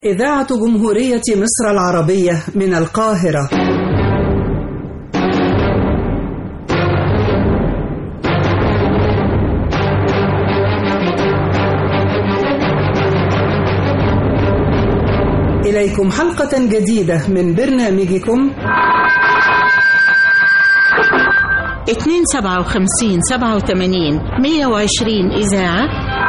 إذاعة جمهورية مصر العربية من القاهرة إليكم حلقة جديدة من برنامجكم اتنين سبعة وخمسين سبعة وثمانين مية وعشرين إذاعة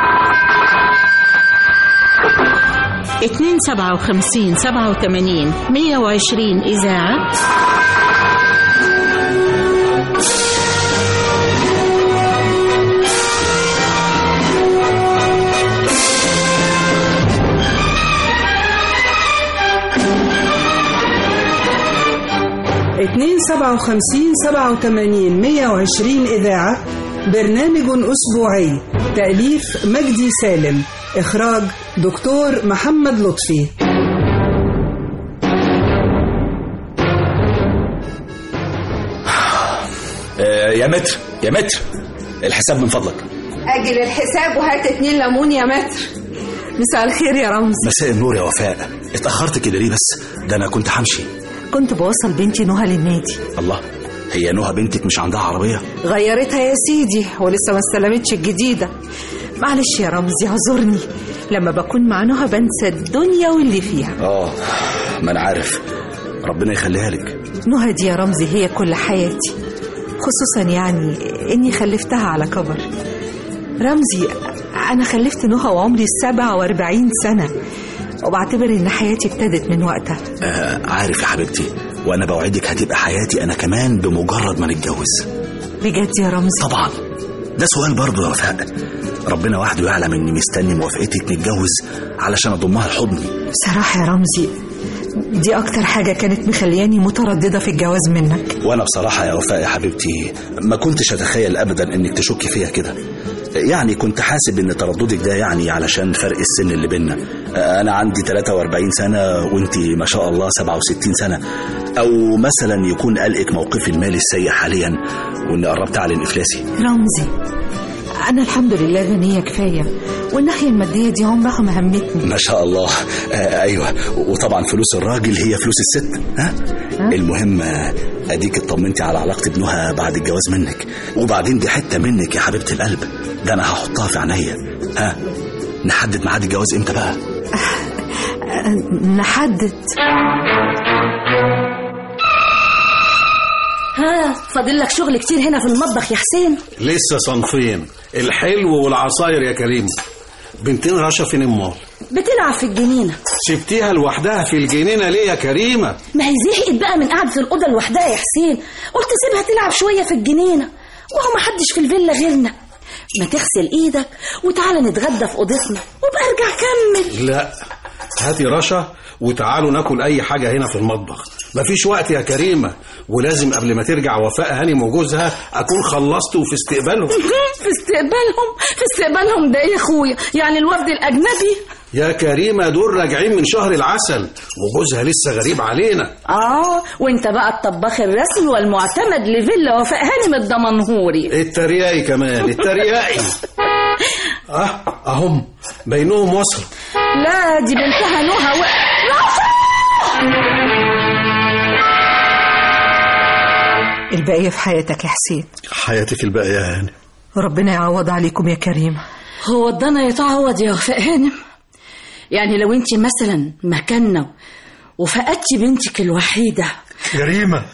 اتنين سبعة وخمسين سبعة وثمانين مية وعشرين إذاعة اتنين سبعة وخمسين سبعة وثمانين مية وعشرين إذاعة برنامج أسبوعي تأليف مجدي سالم إخراج دكتور محمد لطفي آه، يا متر يا متر الحساب من فضلك أجل الحساب وهات اتنين ليمون يا متر مساء الخير يا رمز مساء النور يا وفاء اتأخرت كده ليه بس ده أنا كنت همشي كنت بوصل بنتي نهى للنادي الله هي نهى بنتك مش عندها عربية غيرتها يا سيدي ولسه ما استلمتش الجديدة معلش يا رمزي اعذرني لما بكون مع نهى بنسى الدنيا واللي فيها اه ما أنا عارف ربنا يخليها لك نهى دي يا رمزي هي كل حياتي خصوصا يعني اني خلفتها على كبر رمزي انا خلفت نهى وعمري 47 سنة وبعتبر ان حياتي ابتدت من وقتها آه عارف يا حبيبتي وأنا بوعدك هتبقى حياتي أنا كمان بمجرد ما نتجوز بجد يا رمزي طبعا ده سؤال برضه يا وفاء ربنا وحده يعلم إني مستني موافقتك نتجوز علشان أضمها لحضني صراحة يا رمزي دي اكتر حاجة كانت مخلياني مترددة في الجواز منك وانا بصراحة يا وفاء يا حبيبتي ما كنتش اتخيل ابدا انك تشكي فيها كده يعني كنت حاسب ان ترددك ده يعني علشان فرق السن اللي بينا انا عندي 43 سنة وانت ما شاء الله 67 سنة او مثلا يكون قلقك موقفي المالي السيء حاليا واني قربت اعلن افلاسي رمزي أنا الحمد لله غنية كفاية والناحية المادية دي عمرها ما همتني ما شاء الله آه ايوه وطبعا فلوس الراجل هي فلوس الست ها المهم آه، اديك اطمنتي على علاقتي بنهى بعد الجواز منك وبعدين دي حته منك يا حبيبه القلب ده انا هحطها في عينيا ها نحدد ميعاد الجواز امتى بقى نحدد ها فاضل لك شغل كتير هنا في المطبخ يا حسين لسه صنفين الحلو والعصاير يا كريم بنتين رشا فين امال بتلعب في الجنينة سبتيها لوحدها في الجنينه ليه يا كريمه ما هي زهقت بقى من قعدة الأوضة لوحدها يا حسين قلت سيبها تلعب شوية في الجنينة وهو ما حدش في الفيلا غيرنا ما تغسل ايدك وتعالى نتغدى في اوضتنا وبقى ارجع كمل لا هاتي رشا وتعالوا ناكل اي حاجه هنا في المطبخ مفيش وقت يا كريمه ولازم قبل ما ترجع وفاء هاني وجوزها اكون خلصت وفي استقبالهم في استقبالهم في استقبالهم ده ايه يا اخويا يعني الوفد الاجنبي يا كريمه دول راجعين من شهر العسل وجوزها لسه غريب علينا اه وانت بقى الطباخ الرسمي والمعتمد لفيلا وفاء هاني من الدمنهوري الترياقي كمان الترياقي اه اهم بينهم وصل لا دي بنتها نهى و... البقية في حياتك يا حسين حياتك الباقيه يا هاني ربنا يعوض عليكم يا كريم هو الضنا يتعوض يا وفاء هانم يعني لو انت مثلا مكاننا وفقدتي بنتك الوحيدة كريمه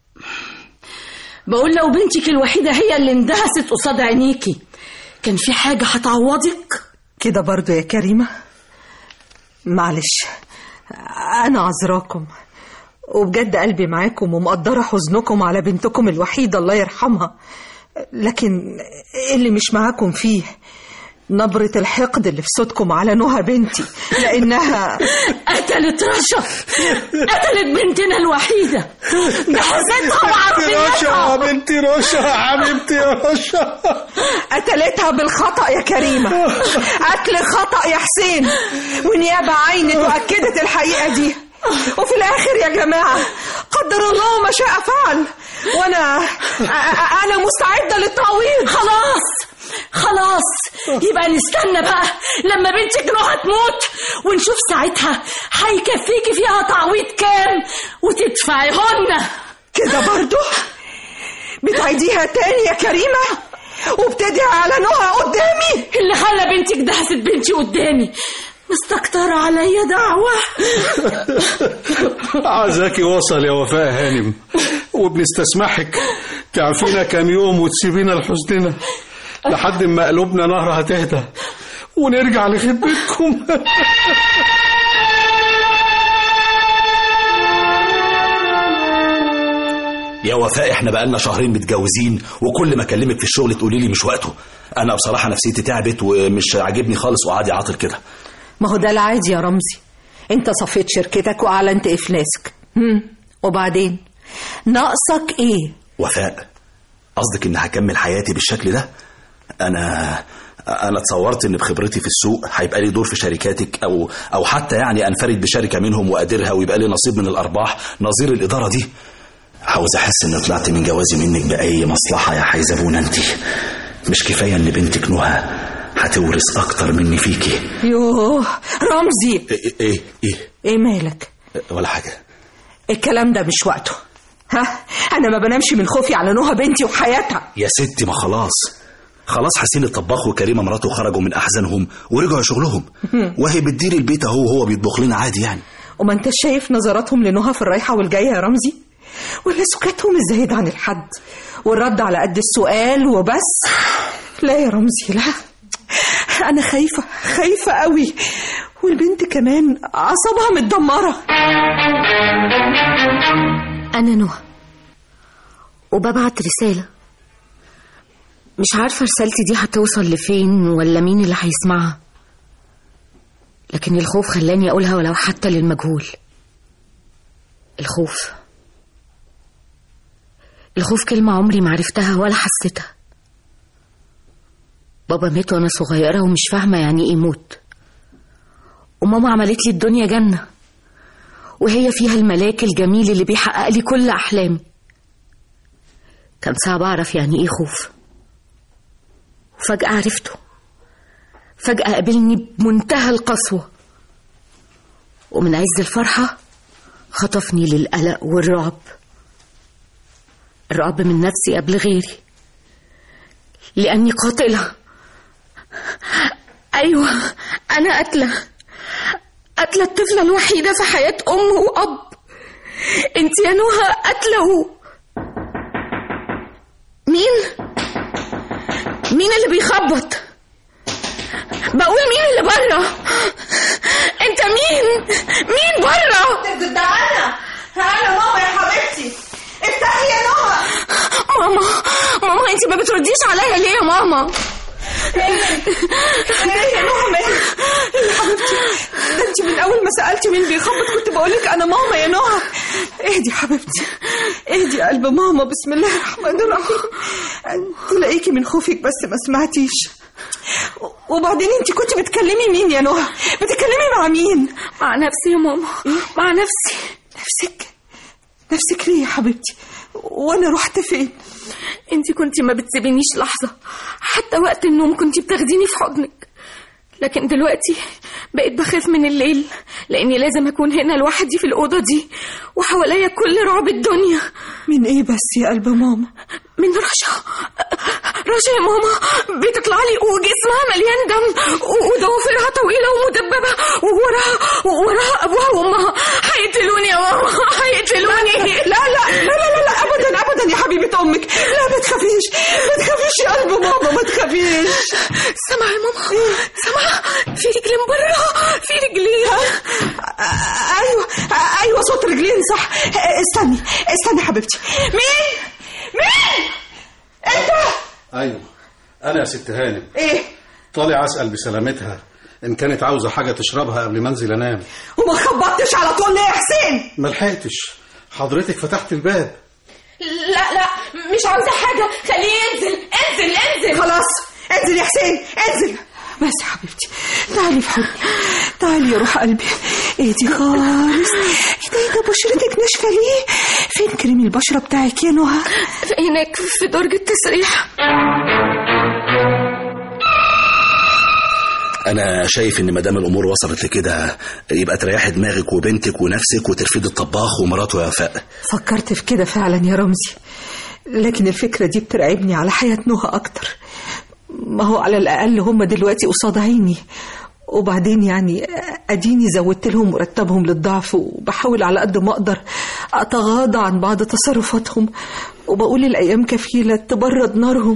بقول لو بنتك الوحيدة هي اللي اندهست قصاد عينيكي كان في حاجة هتعوضك كده برضو يا كريمة معلش أنا عذراكم وبجد قلبي معاكم ومقدرة حزنكم على بنتكم الوحيدة الله يرحمها لكن اللي مش معاكم فيه نبرة الحقد اللي في صوتكم على نهى بنتي لأنها قتلت رشا قتلت بنتنا الوحيدة بحزتها وعرفيتها بنتي رشا حبيبتي يا رشا قتلتها بالخطأ يا كريمة قتل خطأ يا حسين ونيابة عينت وأكدت الحقيقة دي وفي الآخر يا جماعة قدر الله ما شاء فعل وأنا أ- أ- أنا مستعدة للتعويض خلاص خلاص يبقى نستنى بقى لما بنتك نوها تموت ونشوف ساعتها هيكفيكي فيها تعويض كام وتدفعيهن كده برضو بتعيديها تاني يا كريمة وبتدعي على نهى قدامي اللي خلى بنتك دهست بنتي قدامي مستكترة عليا دعوة عزاكي وصل يا وفاء هانم وبنستسمحك تعفينا كام يوم وتسيبينا لحزننا لحد ما قلوبنا نهر هتهدى ونرجع لخدمتكم يا وفاء احنا بقالنا شهرين متجوزين وكل ما اكلمك في الشغل تقولي لي مش وقته انا بصراحه نفسيتي تعبت ومش عاجبني خالص وقعدي عاطل كده ما هو ده العادي يا رمزي انت صفيت شركتك واعلنت افلاسك هم. وبعدين ناقصك ايه وفاء قصدك ان هكمل حياتي بالشكل ده انا انا اتصورت ان بخبرتي في السوق هيبقى لي دور في شركاتك او او حتى يعني انفرد بشركه منهم واديرها ويبقى لي نصيب من الارباح نظير الاداره دي عاوز احس ان طلعت من جوازي منك باي مصلحه يا حيزبونه انت مش كفايه ان بنتك نهى هتورث اكتر مني فيكي يوه رمزي ايه ايه ايه, ايه مالك ولا حاجه الكلام ده مش وقته ها انا ما بنامش من خوفي على نهى بنتي وحياتها يا ستي ما خلاص خلاص حسين الطباخ وكريمه مراته خرجوا من احزانهم ورجعوا شغلهم وهي بتدير البيت اهو وهو بيطبخ لنا عادي يعني وما انت شايف نظراتهم لنهى في الرايحه والجايه يا رمزي ولا سكاتهم الزايد عن الحد والرد على قد السؤال وبس لا يا رمزي لا انا خايفه خايفه قوي والبنت كمان اعصابها متدمره أنا نهى وببعت رسالة مش عارفة رسالتي دي هتوصل لفين ولا مين اللي هيسمعها لكن الخوف خلاني أقولها ولو حتى للمجهول الخوف الخوف كلمة عمري ما عرفتها ولا حسيتها بابا مات وأنا صغيرة ومش فاهمة يعني إيه موت وماما عملت لي الدنيا جنة وهي فيها الملاك الجميل اللي بيحقق لي كل أحلامي كان صعب أعرف يعني إيه خوف وفجأة عرفته فجأة قابلني بمنتهى القسوة ومن عز الفرحة خطفني للقلق والرعب الرعب من نفسي قبل غيري لأني قاتلة أيوة أنا قاتلة قاتلة الطفلة الوحيدة في حياة أم وأب انت يا نهى قاتلة و... مين؟ مين اللي بيخبط؟ بقول مين اللي بره؟ انت مين؟ مين بره؟ ده انا انا ماما يا حبيبتي افتحي يا نهى ماما ماما انت ما بترديش عليا ليه يا ماما؟ ايه يا نهى مالك يا حبيبتي ده انت من اول ما سالتي مين بيخبط كنت بقول لك انا ماما يا نهى اهدي يا حبيبتي اهدي يا قلب ماما بسم الله الرحمن الرحيم تلاقيكي من خوفك بس ما سمعتيش وبعدين انت كنت بتكلمي مين يا نهى بتتكلمي مع مين مع نفسي يا ماما مع نفسي نفسك نفسك ليه يا حبيبتي وانا رحت فين انت كنت ما بتسيبينيش لحظة حتى وقت النوم كنت بتاخديني في حضنك لكن دلوقتي بقيت بخاف من الليل لاني لازم اكون هنا لوحدي في الاوضه دي وحواليا كل رعب الدنيا من ايه بس يا قلب ماما من رشا رشا يا ماما بتطلع لي وجسمها مليان دم وضوافرها طويله ومدببه ووراها ووراها ابوها وامها هيقتلوني يا ماما هيقتلوني لا لا لا لا لا, لا ابدا ابدا يا حبيبه امك لا ما تخافيش ما تخافيش يا قلب ماما ما تخافيش سامعه يا ماما سامعه في رجلين بره في رجلين ايوه ايوه صوت رجلين صح استني استني يا حبيبتي مين مين انت ايوه انا يا ست هانم ايه طالع اسال بسلامتها ان كانت عاوزه حاجه تشربها قبل ما انزل انام وما خبطتش على طول ليه يا حسين ما لحقتش حضرتك فتحت الباب لا لا مش عاوزه حاجه خليه ينزل انزل انزل خلاص انزل يا حسين انزل بس يا حبيبتي تعالي في حضني تعالي يا روح قلبي اهدي خالص ايه ده بشرتك ناشفه ليه فين كريم البشره بتاعك يا نهى هناك في درج التسريح انا شايف ان ما دام الامور وصلت لكده يبقى تريحي دماغك وبنتك ونفسك وترفدي الطباخ ومراته يا وفاء فكرت في كده فعلا يا رمزي لكن الفكرة دي بترعبني على حياة نهى أكتر ما هو على الأقل هم دلوقتي قصاد عيني وبعدين يعني أديني زودت لهم مرتبهم للضعف وبحاول على قد ما أقدر أتغاضى عن بعض تصرفاتهم وبقول الأيام كفيلة تبرد نارهم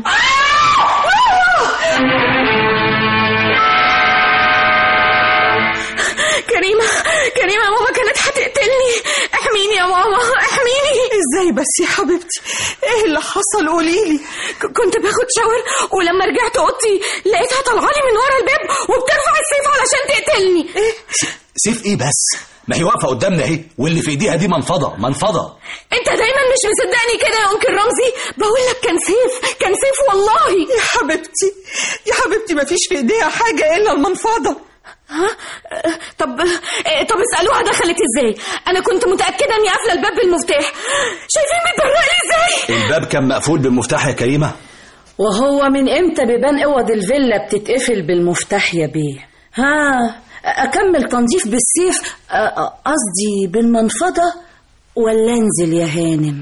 كريمة كريمة ماما كانت هتقتلني احميني يا ماما احميني ازاي بس يا حبيبتي ايه اللي حصل قوليلي ك- كنت باخد شاور ولما رجعت اوضتي لقيتها طالعالي من ورا الباب وبترفع السيف علشان تقتلني ايه سيف ايه بس ما هي واقفه قدامنا اهي واللي في ايديها دي منفضه منفضه انت دايما مش مصدقني كده يا انكل رمزي بقول لك كان سيف كان سيف والله يا حبيبتي يا حبيبتي ما فيش في ايديها حاجة إلا المنفضة ها آه، طب آه، طب اسالوها دخلت ازاي انا كنت متاكده اني قافله الباب بالمفتاح شايفين بيتبرق لي ازاي الباب كان مقفول بالمفتاح يا كريمه وهو من امتى بيبان اوض الفيلا بتتقفل بالمفتاح يا بيه ها اكمل تنظيف بالسيف أ- أ- قصدي بالمنفضه ولا انزل يا هانم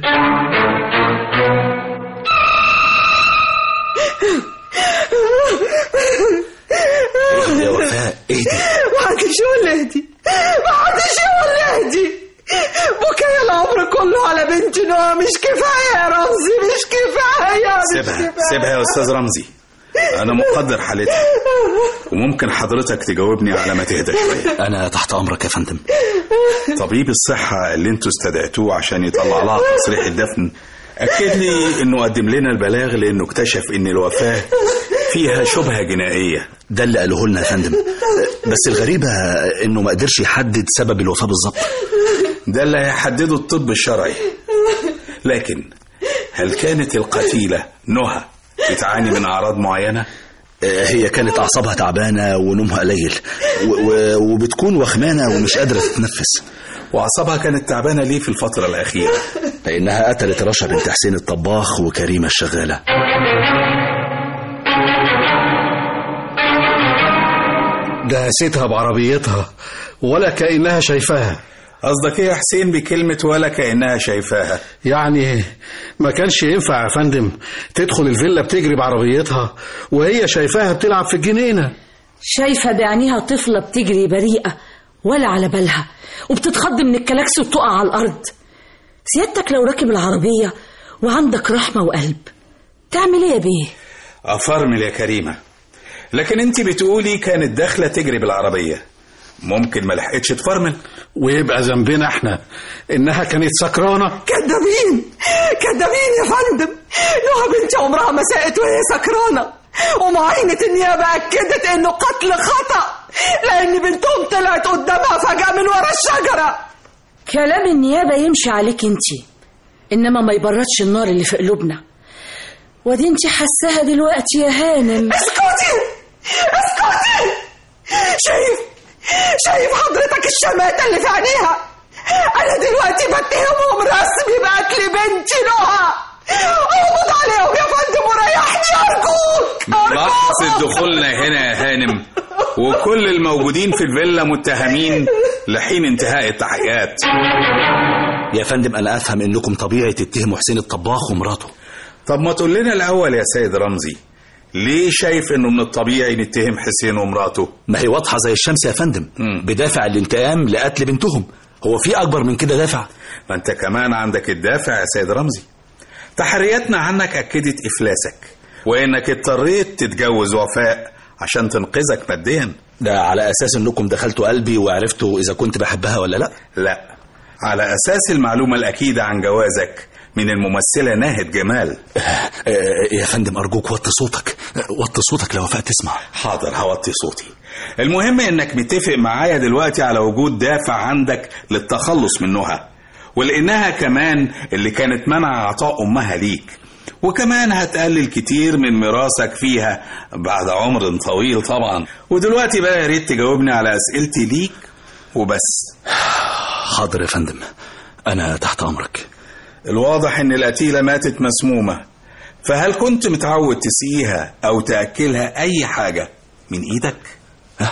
يا وفاء اهدي بعد شو اهدي بعد شو اهدي بكايا العمر كله على بنت نوع مش كفاية يا رمزي مش كفاية مش سيبها كفاية. سيبها يا استاذ رمزي انا مقدر حالتها وممكن حضرتك تجاوبني على ما تهدى شويه انا تحت امرك يا فندم طبيب الصحه اللي انتوا استدعيتوه عشان يطلع لها تصريح الدفن اكد لي انه قدم لنا البلاغ لانه اكتشف ان الوفاه فيها شبهه جنائيه ده اللي قاله لنا يا فندم بس الغريبة انه ما قدرش يحدد سبب الوفاة بالظبط ده اللي هيحدده الطب الشرعي لكن هل كانت القتيله نهى بتعاني من اعراض معينه آه، هي كانت اعصابها تعبانة ونومها قليل و- و- وبتكون وخمانة ومش قادرة تتنفس واعصابها كانت تعبانه ليه في الفتره الاخيره لانها قتلت رشا بنت حسين الطباخ وكريمة الشغالة دهستها بعربيتها ولا كأنها شايفاها قصدك ايه يا حسين بكلمه ولا كانها شايفاها يعني ما كانش ينفع يا فندم تدخل الفيلا بتجري بعربيتها وهي شايفاها بتلعب في الجنينة شايفه بعينيها طفله بتجري بريئه ولا على بالها وبتتخض من الكلاكس وتقع على الارض سيادتك لو راكب العربيه وعندك رحمه وقلب تعمل ايه يا بيه افرمل يا كريمه لكن انت بتقولي كانت داخله تجري بالعربيه ممكن ما لحقتش تفرمل ويبقى ذنبنا احنا انها كانت سكرانة كدابين كدابين يا فندم نهى بنتي عمرها ما ساقت وهي سكرانة ومعاينة النيابة أكدت إنه قتل خطأ لأن بنتهم طلعت قدامها فجأة من ورا الشجرة كلام النيابه يمشي عليك انت انما ما يبردش النار اللي في قلوبنا ودي انت حساها دلوقتي يا هانم اسكتي اسكتي شايف شايف حضرتك الشماتة اللي في عينيها أنا دلوقتي بتهمهم رسمي بقتل بنتي نهى اقبض عليهم يا فندم وريحني أرجوك لحظة دخولنا هنا يا هانم وكل الموجودين في الفيلا متهمين لحين انتهاء التحقيقات يا فندم انا افهم انكم طبيعي تتهموا حسين الطباخ ومراته طب ما تقول لنا الأول يا سيد رمزي ليه شايف انه من الطبيعي نتهم حسين ومراته ما هي واضحة زي الشمس يا فندم بدافع الانتقام لقتل بنتهم هو في اكبر من كده دافع ما انت كمان عندك الدافع يا سيد رمزي تحرياتنا عنك أكدت إفلاسك وإنك اضطريت تتجوز وفاء عشان تنقذك ماديا ده على اساس انكم دخلتوا قلبي وعرفتوا اذا كنت بحبها ولا لا لا على أساس المعلومة الأكيدة عن جوازك من الممثلة ناهد جمال آه، يا فندم ارجوك وطي صوتك آه، وطي صوتك لو وفاء تسمع حاضر هوطي صوتي المهم انك متفق معايا دلوقتي على وجود دافع عندك للتخلص من نهى ولانها كمان اللي كانت منع اعطاء امها ليك وكمان هتقلل كتير من ميراثك فيها بعد عمر طويل طبعا ودلوقتي بقى يا ريت تجاوبني على اسئلتي ليك وبس حاضر يا فندم انا تحت امرك الواضح ان القتيلة ماتت مسمومة فهل كنت متعود تسقيها او تأكلها اي حاجة من ايدك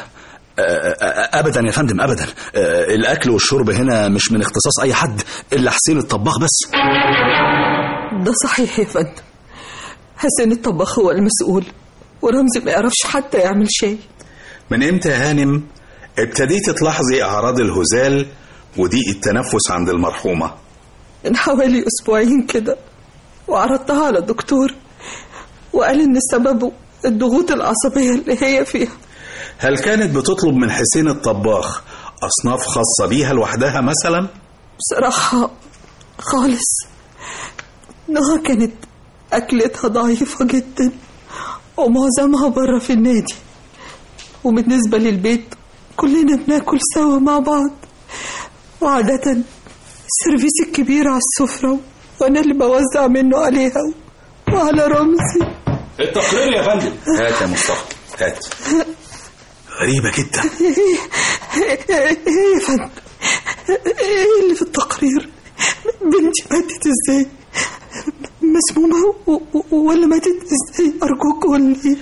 آه، آه، ابدا يا فندم ابدا آه، الاكل والشرب هنا مش من اختصاص اي حد الا حسين الطباخ بس ده صحيح يا فندم حسين الطباخ هو المسؤول ورمزي ما يعرفش حتى يعمل شاي من امتى يا هانم ابتديت تلاحظي اعراض الهزال وضيق التنفس عند المرحومه من حوالي أسبوعين كده وعرضتها على الدكتور وقال إن سببه الضغوط العصبية اللي هي فيها هل كانت بتطلب من حسين الطباخ اصناف خاصه بيها لوحدها مثلا بصراحة خالص نهى كانت أكلتها ضعيفة جدا ومعظمها بره في النادي وبالنسبة للبيت كلنا بناكل سوا مع بعض وعادة السيرفيس الكبير على السفرة وأنا اللي بوزع منه عليها وعلى رمزي التقرير يا فندم هات يا مصطفى هات غريبه جدا ايه إيه يا فندم ايه اللي في التقرير بنتي ماتت ازاي مسمومة و- و- ولا ماتت ازاي ارجوك قول لي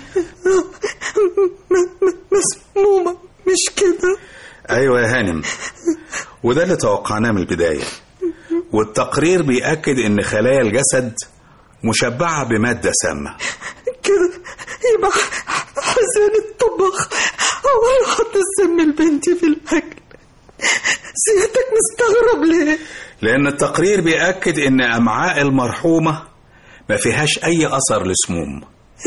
م- م- مسمومة مش كده ايوه يا هانم وده اللي توقعناه من البدايه والتقرير بيأكد ان خلايا الجسد مشبعه بماده سامه كده يبقى حسين الطباخ هو اللي حط السم لبنتي في الاكل سيادتك مستغرب ليه لان التقرير بيأكد ان امعاء المرحومه ما فيهاش اي اثر لسموم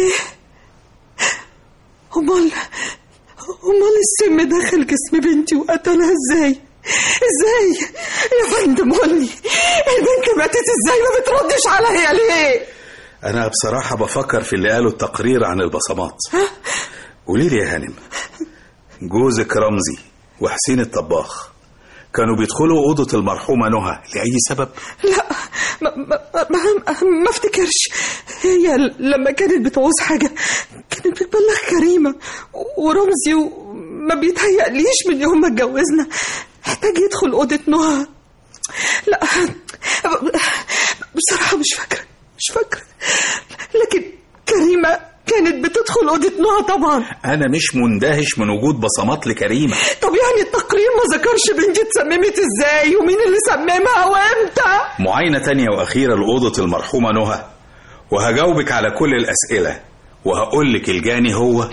امال امال السم دخل جسم بنتي وقتلها ازاي ازاي يا فندم قول لي البنت ماتت ازاي ما بتردش عليا ليه انا بصراحه بفكر في اللي قاله التقرير عن البصمات قولي لي يا هانم جوزك رمزي وحسين الطباخ كانوا بيدخلوا اوضه المرحومه نهى لاي سبب لا ما, ما, ما, ما افتكرش هي لما كانت بتعوز حاجة كانت بتبلغ كريمة ورمزي وما بيتهيأليش من يوم ما اتجوزنا احتاج يدخل أوضة نهى لا بصراحة مش فاكرة مش فاكرة لكن كريمة كانت بتدخل أوضة نهى طبعا انا مش مندهش من وجود بصمات لكريمه طب يعني التقرير ما ذكرش بنتي اتسممت ازاي ومين اللي سممها وامتى معاينه تانية واخيره لاوضه المرحومه نهى وهجاوبك على كل الاسئله وهقول لك الجاني هو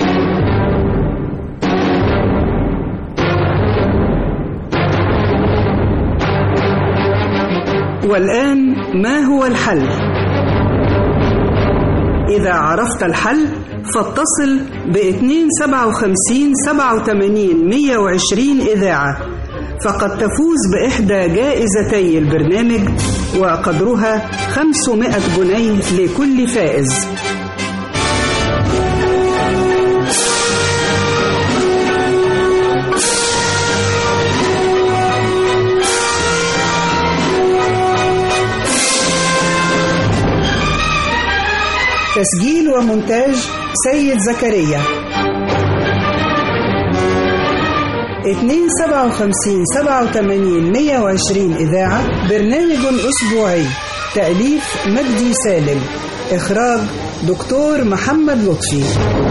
والآن ما هو الحل؟ إذا عرفت الحل فاتصل ب 257 87 120 إذاعة فقد تفوز بإحدى جائزتي البرنامج وقدرها 500 جنيه لكل فائز تسجيل ومونتاج سيد زكريا 257 87 120 إذاعة برنامج أسبوعي تأليف مجدي سالم إخراج دكتور محمد لطفي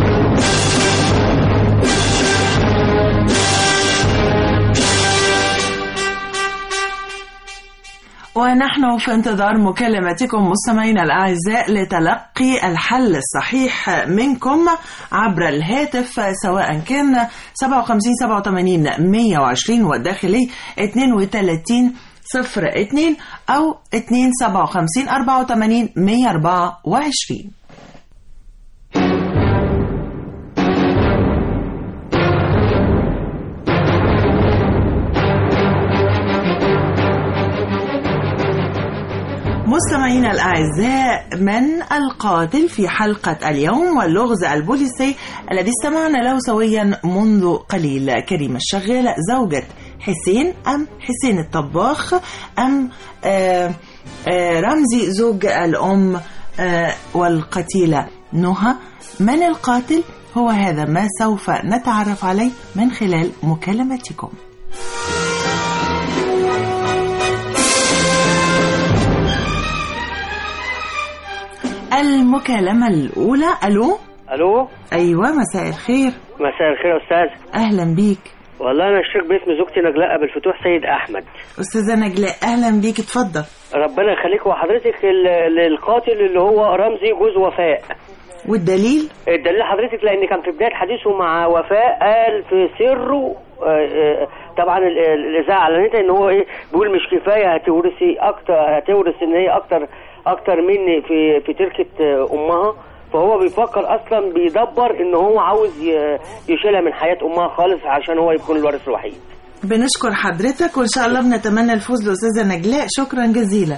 ونحن في انتظار مكالمتكم مستمعينا الأعزاء لتلقي الحل الصحيح منكم عبر الهاتف سواء كان 57 87 120 والداخلي 32 صفر 2 أو 2 57 84 124 مستمعينا الأعزاء من القاتل في حلقة اليوم واللغز البوليسي الذي استمعنا له سويا منذ قليل كريمة الشغالة زوجة حسين أم حسين الطباخ أم آه آه رمزي زوج الأم آه والقتيلة نهى من القاتل هو هذا ما سوف نتعرف عليه من خلال مكالمتكم المكالمة الأولى ألو الو ايوه مساء الخير مساء الخير يا استاذ اهلا بيك والله انا اشترك باسم زوجتي نجلاء ابو الفتوح سيد احمد استاذه نجلاء اهلا بيك اتفضل ربنا يخليك وحضرتك ال- ال- القاتل اللي هو رمزي جوز وفاء والدليل الدليل حضرتك لان كان في بدايه حديثه مع وفاء قال في سره آه، آه، طبعا ال- ال- الاذاعه اعلنتها ان هو ايه بيقول مش كفايه هتورثي اكتر هتورث ان هي اكتر اكتر مني في في تركه آه، امها فهو بيفكر اصلا بيدبر ان هو عاوز ي- يشيلها من حياه امها خالص عشان هو يكون الوارث الوحيد بنشكر حضرتك وان شاء الله بنتمنى الفوز لاستاذه نجلاء شكرا جزيلا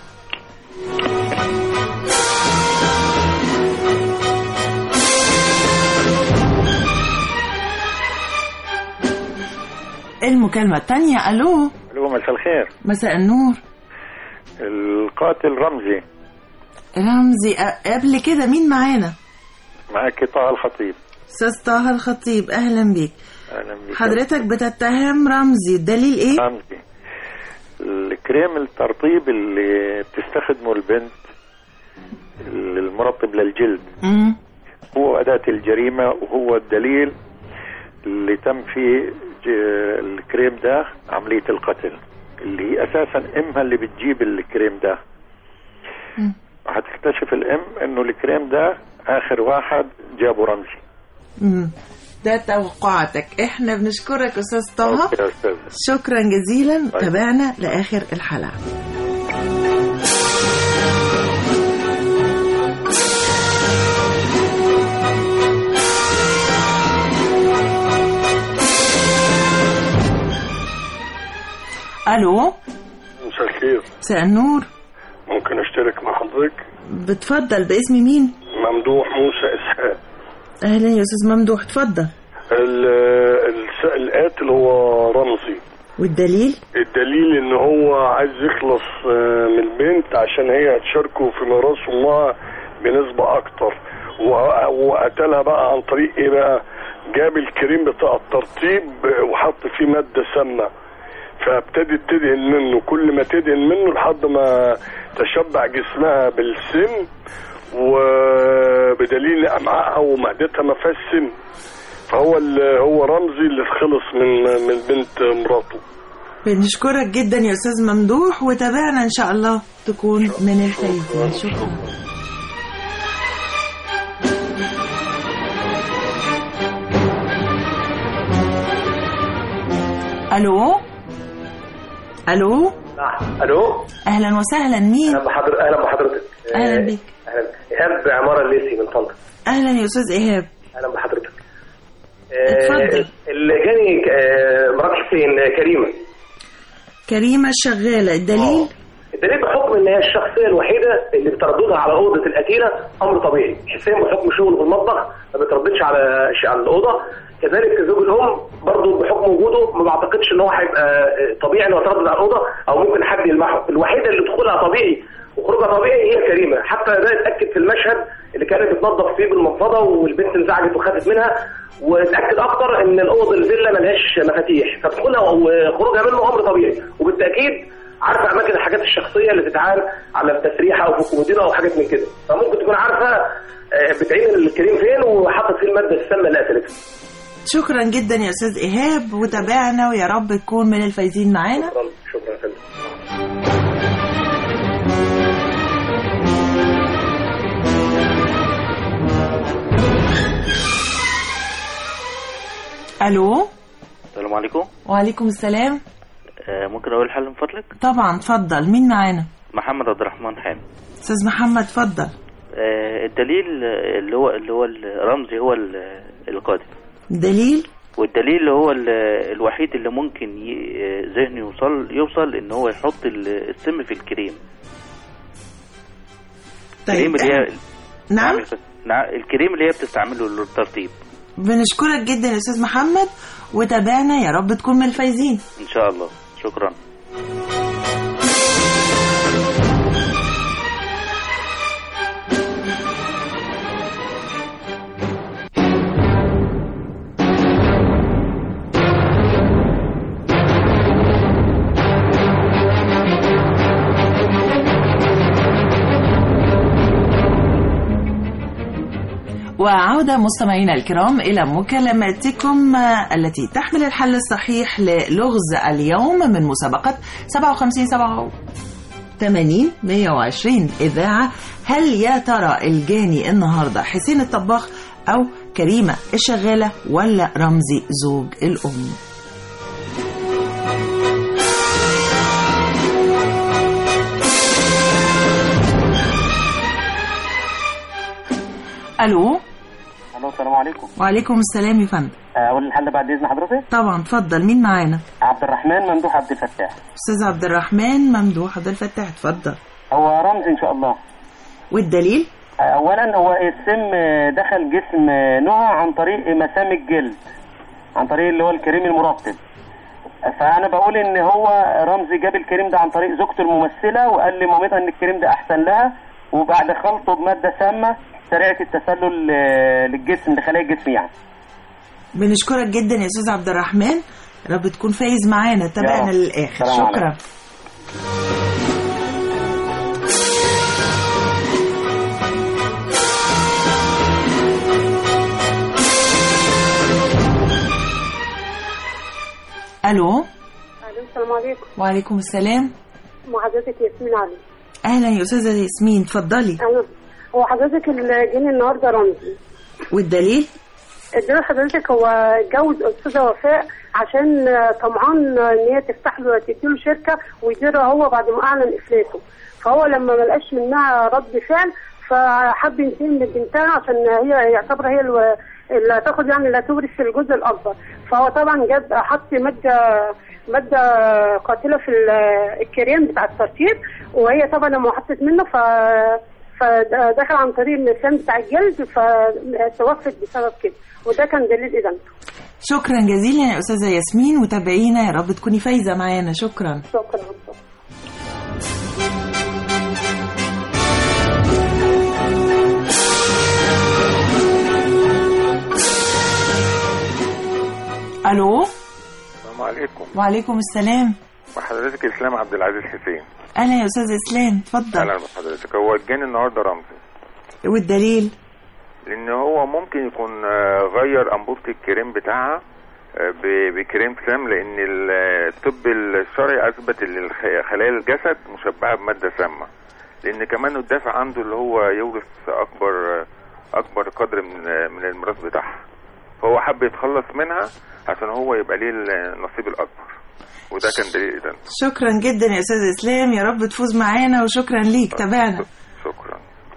المكالمة الثانية ألو الو مساء الخير مساء النور القاتل رمزي رمزي أ- قبل كده مين معانا معاك طه الخطيب أستاذ طه الخطيب أهلا بيك اهلا بك حضرتك بتتهم رمزي الدليل إيه؟ رمزي الكريم الترطيب اللي بتستخدمه البنت المرطب للجلد مم. هو أداة الجريمة وهو الدليل اللي تم فيه ج- الكريم ده عملية القتل اللي هي أساسا إمها اللي بتجيب الكريم ده مم. هتكتشف الإم إنه الكريم ده آخر واحد جابه رمزي مم. ده توقعاتك احنا بنشكرك استاذ طه يا أستاذ شكرا جزيلا طيب. تابعنا لاخر الحلقه الو مساء الخير مساء النور ممكن اشترك مع حضرتك بتفضل باسم مين ممدوح موسى اسحاق اهلا يا استاذ ممدوح اتفضل ال- الس- القاتل هو رمزي والدليل الدليل ان هو عايز يخلص آه، من البنت عشان هي هتشاركه في ميراث امها بنسبة اكتر وه- وقتلها بقى عن طريق ايه بقى جاب الكريم بتاع الترطيب وحط فيه مادة سامة فابتدت تدهن منه كل ما تدهن منه لحد ما تشبع جسمها بالسم وبدليل امعائها ومعدتها ما فيهاش سم فهو ال- هو رمزي اللي خلص من من بنت مراته بنشكرك جدا يا استاذ ممدوح وتابعنا ان شاء الله تكون من الفايزين شكرا الو الو الو اهلا وسهلا مين اهلا بحضر اهلا بحضرتك اهلا بيك اهلا ايهاب عماره الليسي من طنطا اهلا يا استاذ ايهاب اهلا بحضرتك اتفضل. اللي جاني آه، مرات حسين آه، كريمه كريمه الشغاله الدليل الدليل بحكم ان هي الشخصيه الوحيده اللي بترددها على اوضه القتيله امر طبيعي حسين بحكم شغله في المطبخ ما بيترددش على ش- على الاوضه كذلك زوج الام برضه بحكم وجوده ما بعتقدش ان هو هيبقى آه، طبيعي انه يتردد على الاوضه او ممكن حد يلمحه الوحيده اللي دخولها طبيعي وخروجها طبيعي هي كريمه حتى ده اتاكد في المشهد اللي كانت بتنظف فيه بالمنفضه والبنت انزعجت وخافت منها واتاكد اكتر ان الاوضه الفيلا ملهاش مفاتيح فدخولها وخروجها منه امر طبيعي وبالتاكيد عارفه اماكن الحاجات الشخصيه اللي تتعال على التسريحه او في الكومودينو او حاجات من كده فممكن تكون عارفه آه، بتعين الكريم فين وحطت فيه الماده السامه اللي قتلتها شكرا جدا يا استاذ ايهاب وتابعنا ويا رب تكون من الفايزين معانا شكرا شكرا يا فندم الو السلام عليكم وعليكم السلام آه، ممكن اقول حل من فضلك طبعا اتفضل مين معانا محمد عبد الرحمن حامد استاذ محمد اتفضل آه، الدليل آه، اللي هو اللي هو الرمزي هو ال- القاتل دليل والدليل اللي هو ال- الوحيد اللي ممكن ي- آه، ذهنه يوصل يوصل ان هو يحط ال- السم في الكريم الكريم اللي هي نعم نعم الكريم اللي هي بتستعمله للترطيب بنشكرك جدا يا استاذ محمد وتابعنا يا رب تكون من الفايزين ان شاء الله شكرا وعودة مستمعينا الكرام إلى مكالماتكم التي تحمل الحل الصحيح للغز اليوم من مسابقة 57 87 120 إذاعة هل يا ترى الجاني النهاردة حسين الطباخ أو كريمة الشغالة ولا رمزي زوج الأم ألو الو السلام عليكم وعليكم السلام يا فندم اقول الحل بعد اذن حضرتك طبعا اتفضل مين معانا عبد الرحمن ممدوح عبد الفتاح استاذ عبد الرحمن ممدوح عبد الفتاح اتفضل هو رمز ان شاء الله والدليل اولا هو السم دخل جسم نهى عن طريق مسام الجلد عن طريق اللي هو الكريم المرطب فانا بقول ان هو رمزي جاب الكريم ده عن طريق زوجته الممثله وقال لمامتها ان الكريم ده احسن لها وبعد خلطه بماده سامه سريعه التسلل آه، للجسم لخلايا الجسم يعني بنشكرك جدا يا استاذ عبد الرحمن يا رب تكون فايز معانا تابعنا رب. للاخر سلام شكرا عليكم. الو الو السلام عليكم وعليكم السلام مع حضرتك ياسمين علي اهلا يا استاذه ياسمين اتفضلي انا هو حضرتك اللي جاني النهارده رمزي والدليل الدليل حضرتك هو اتجوز استاذه وفاء عشان طمعان ان هي تفتح له تديله شركه ويديرها هو بعد ما اعلن افلاسه فهو لما ما لقاش منها رد فعل فحب ينتقم من بنتها عشان هي يعتبر هي الو- اللي هتاخد يعني اللي هتورث الجزء الاكبر فهو طبعا جاب حط ماده ماده قاتله في ال- الكريم بتاع الترطيب وهي طبعا لما حطت منه ف فدخل عن طريق اللسان بتاع الجلد فتوفت بسبب كده وده كان دليل ادانته شكرا جزيلا يا استاذه ياسمين وتابعينا يا رب تكوني فايزه معانا شكرا شكرا الو السلام عليكم وعليكم السلام وحضرتك اسلام عبد العزيز حسين اهلا يا استاذ اسلام اتفضل اهلا بحضرتك هو اتجاني النهارده رمزي والدليل لان هو ممكن يكون آه، غير انبوبه الكريم بتاعها آه، ب- بكريم سام لان ال- الطب الشرعي اثبت ان الخ- خلايا الجسد مشبعه بماده سامه لان كمان الدافع عنده اللي هو يورث اكبر آه، اكبر قدر من آه، من الميراث بتاعها فهو حب يتخلص منها عشان هو يبقى ليه النصيب الاكبر وده كان دليل اذن شكرا جدا يا استاذ اسلام يا رب تفوز معانا وشكرا ليك تابعنا شكرا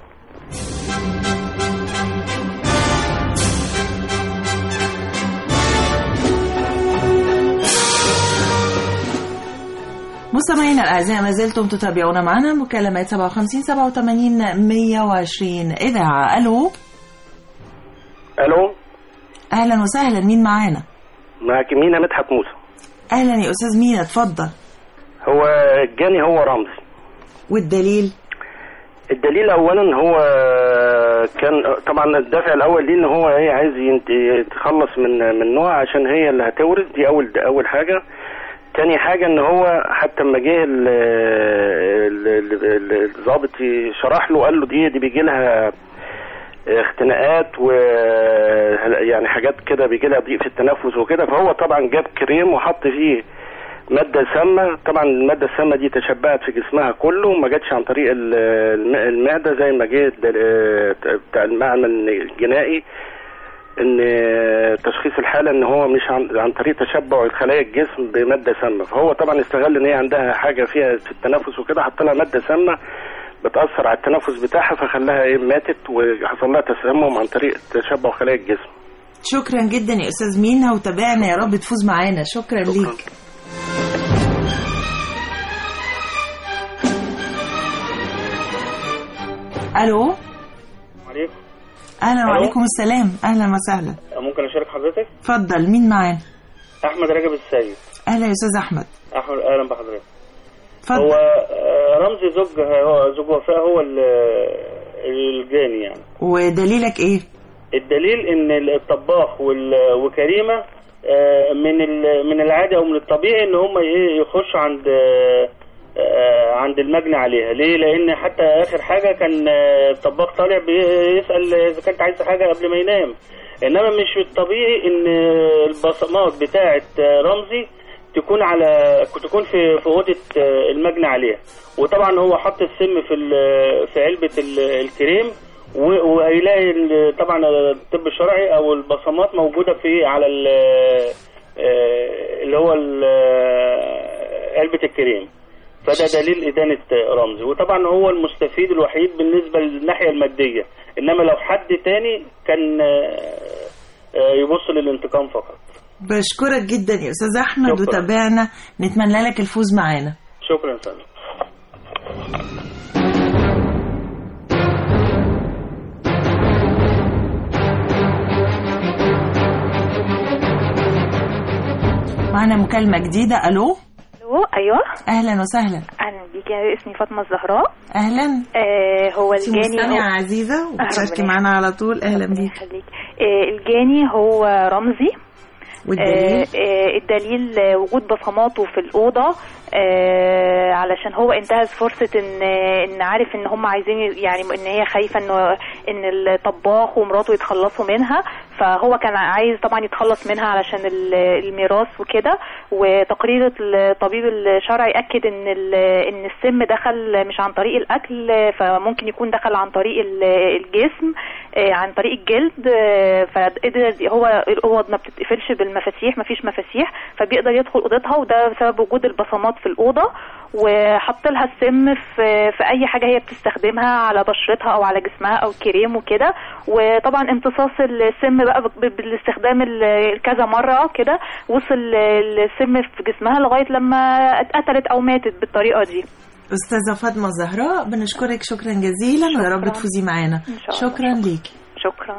مستمعينا الاعزاء ما زلتم تتابعونا معنا مكالمات 57 87 120 اذاعه الو الو اهلا وسهلا مين معانا معك مينا مدحت موسى اهلا يا استاذ مينا اتفضل هو جاني هو رمزي والدليل الدليل اولا هو كان طبعا الدافع الاول ليه ان هو ايه عايز ينت- يتخلص من من نوع عشان هي اللي هتورث دي اول اول حاجه تاني حاجة ان هو حتى لما جه ال- ال- ال- الضابط شرح له قال له دي دي بيجي لها اختناقات و يعني حاجات كده بيجي لها ضيق في التنفس وكده فهو طبعا جاب كريم وحط فيه مادة سامة طبعا المادة السامة دي تشبعت في جسمها كله وما جاتش عن طريق ال- الم- المعدة زي ما جه الدل- بتاع المعمل الجنائي ان تشخيص الحاله ان هو مش عن, عن طريق تشبع خلايا الجسم بماده سامه فهو طبعا استغل ان هي عندها حاجه فيها في التنفس وكده حط لها ماده سامه بتاثر على التنفس بتاعها فخلاها ايه ماتت وحصل لها تسمم عن طريق تشبع خلايا الجسم شكرا جدا يا استاذ مينا وتابعنا يا رب تفوز معانا شكرا, شكرا. ليك الو عليكم اهلا ألو. وعليكم السلام اهلا وسهلا ممكن اشارك حضرتك اتفضل مين معانا احمد رجب السيد اهلا يا استاذ احمد احمد اهلا بحضرتك اتفضل هو آه، رمزي زوج هو زوج وفاء هو ال- الجاني يعني ودليلك ايه الدليل ان الطباخ وال- وكريمه آه، من ال- من العادي او من الطبيعي ان هم ايه يخشوا عند آه، آه، عند المجني عليها ليه لان حتى اخر حاجه كان آه، الطباخ طالع بيسال اذا كانت عايزه حاجه قبل ما ينام انما مش الطبيعي ان البصمات بتاعه آه، رمزي تكون على تكون في في اوضه آه، المجني عليها وطبعا هو حط السم في ال- في علبه ال- الكريم و- وهيلاقي ال- طبعا الطب الشرعي او البصمات موجوده في على ال- آه، اللي هو ال- آه، علبه الكريم فده دليل إدانة رمزي وطبعا هو المستفيد الوحيد بالنسبة للناحية المادية إنما لو حد تاني كان آه، آه، يبص للانتقام فقط بشكرك جدا يا استاذ احمد شكرا. وتابعنا نتمنى لك الفوز معانا شكرا سلام معانا مكالمة جديدة الو الو ايوه اهلا وسهلا اهلا بيكي اسمي فاطمه الزهراء اهلا آه هو انتي الجاني مستمعة هو- عزيزة وبتشاركي ربنا معانا على طول اهلا بيك يخليك آه الجاني هو رمزي والدليل؟ آه آه الدليل آه، وجود بصماته في الأوضة آه علشان هو انتهز فرصة ان ان عارف ان هم عايزين يعني ان هي خايفة انه ان الطباخ ومراته يتخلصوا منها فهو كان عايز طبعا يتخلص منها علشان ال- الميراث وكده وتقرير الطبيب الشرعي اكد ان ال- ان السم دخل مش عن طريق الاكل فممكن يكون دخل عن طريق ال- الجسم آه، عن طريق الجلد آه، فقدر هو الاوض ما بتتقفلش بالمفاتيح ما فيش مفاتيح فبيقدر يدخل اوضتها وده بسبب وجود البصمات في الاوضه وحط لها السم في في اي حاجه هي بتستخدمها على بشرتها او على جسمها او كريم وكده وطبعا امتصاص السم بقى ب- بالاستخدام ال- كذا مره كده وصل السم في جسمها لغايه لما اتقتلت او ماتت بالطريقه دي استاذة فاطمة الزهراء بنشكرك شكرا جزيلا ويا رب تفوزي معانا شكرا ليكي شكرا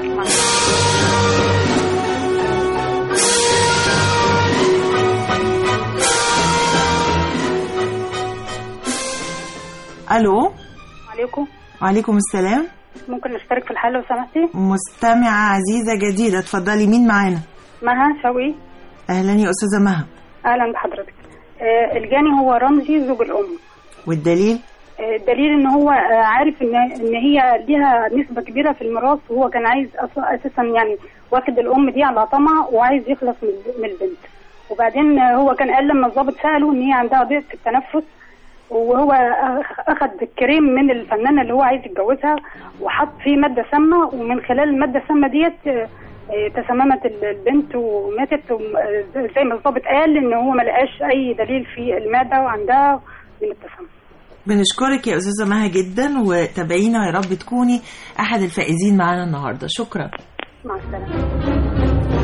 الو عليكم وعليكم السلام ممكن نشترك في الحل لو سمحتي مستمعة عزيزة جديدة اتفضلي مين معانا مها شوقي اهلا يا استاذة مها اهلا بحضرتك آه، الجاني هو رمزي زوج الام والدليل آه، الدليل ان هو آه، عارف ان ان هي ليها نسبه كبيره في الميراث وهو كان عايز أص- اساسا يعني واخد الام دي على طمع وعايز يخلص من من البنت وبعدين آه، هو كان قال لما الضابط ساله ان هي عندها ضيق في التنفس وهو أخ- اخد الكريم من الفنانه اللي هو عايز يتجوزها وحط فيه ماده سامه ومن خلال الماده السامه ديت آه، آه، تسممت ال- البنت وماتت وم- آه، زي ما الضابط قال ان هو ما لقاش اي دليل في الماده وعندها من التسمم بنشكرك يا استاذة مها جدا وتابعينا ويا رب تكوني احد الفائزين معانا النهاردة شكرا مع السلامه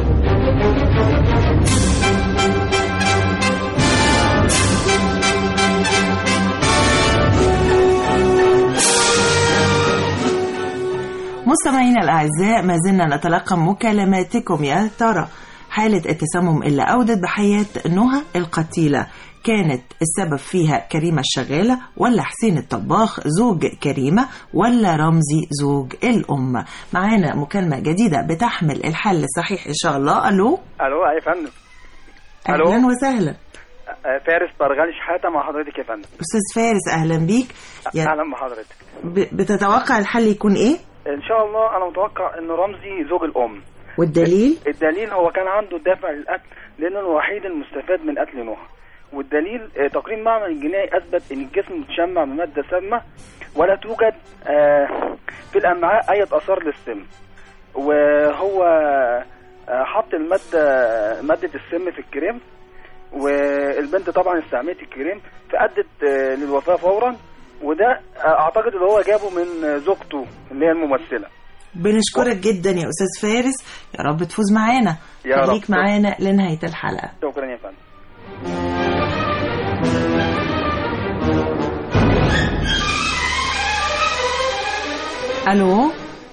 مستمعينا الأعزاء ما زلنا نتلقى مكالماتكم يا ترى حالة التسمم اللي أودت بحياة نهى القتيلة كانت السبب فيها كريمة الشغالة ولا حسين الطباخ زوج كريمة ولا رمزي زوج الأم معانا مكالمة جديدة بتحمل الحل الصحيح إن شاء الله ألو الو يا فندم ألو. أهلا وسهلا آه، فارس برغالي شحاته مع حضرتك يا فندم أستاذ فارس أهلا بيك يا اهلا بحضرتك ب- بتتوقع الحل يكون إيه ان شاء الله انا متوقع ان رمزي زوج الام والدليل الدليل هو كان عنده دافع للقتل لانه الوحيد المستفاد من قتل نهى والدليل آه، تقرير المعمل الجنائي اثبت ان الجسم متشمع بماده سامه ولا توجد آه، في الامعاء اي اثار للسم وهو آه، حط الماده ماده السم في الكريم والبنت طبعا استعملت الكريم فادت آه، للوفاه فورا وده آه، اعتقد اللي هو جابه من آه، زوجته اللي هي الممثله بنشكرك جدا يا أستاذ فارس يا رب تفوز معانا يا رب. خليك معانا لنهاية الحلقة شكرا يا فندم ألو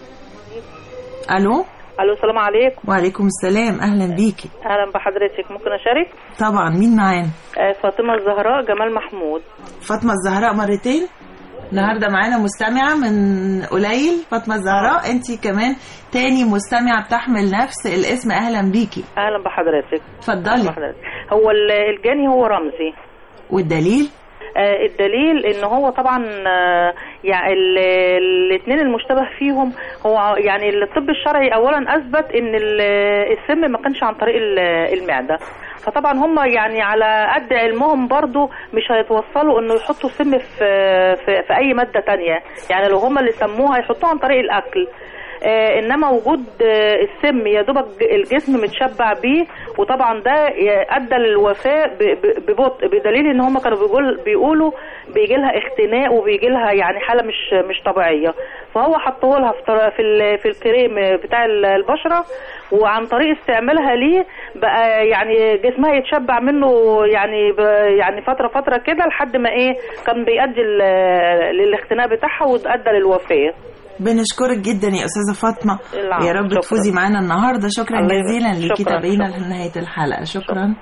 ألو الو السلام عليكم وعليكم السلام أهلا بيكي اهلا بحضرتك ممكن اشارك طبعا مين معانا آه، فاطمه الزهراء جمال محمود فاطمة الزهراء مرتين النهارده معانا مستمعة من قليل فاطمة الزهراء انت كمان تاني مستمعة بتحمل نفس الاسم اهلا بيكي اهلا بحضرتك اتفضلي بحضرتك. هو ال- الجاني هو رمزي والدليل آه، الدليل ان هو طبعا آه، يعني الاثنين المشتبه فيهم هو يعني الطب الشرعي اولا اثبت ان ال- السم ما كانش عن طريق ال- المعده فطبعا هم يعني على قد علمهم برضو مش هيتوصلوا انه يحطوا سم في في, في اي ماده تانية يعني لو هم اللي سموها هيحطوها عن طريق الاكل آه انما وجود آه السم يا دوبك الجسم متشبع بيه وطبعا ده ي- ادى للوفاه ب- ب- ببطء بدليل ان هم كانوا بيقول بيقولوا بيجي لها اختناق وبيجي لها يعني حاله مش مش طبيعيه فهو حطوه لها في طر- في ال- في الكريم بتاع ال- البشره وعن طريق استعمالها ليه بقى يعني جسمها يتشبع منه يعني ب- يعني فتره فتره كده لحد ما ايه كان بيؤدي ل- للاختناق بتاعها وادى للوفاه بنشكرك جدا يا استاذه فاطمه العفو، يا رب شكراً. تفوزي معانا النهارده شكرا الله يبارك. جزيلا ليكي شكراً، تابعينا شكراً. لنهايه الحلقه شكرا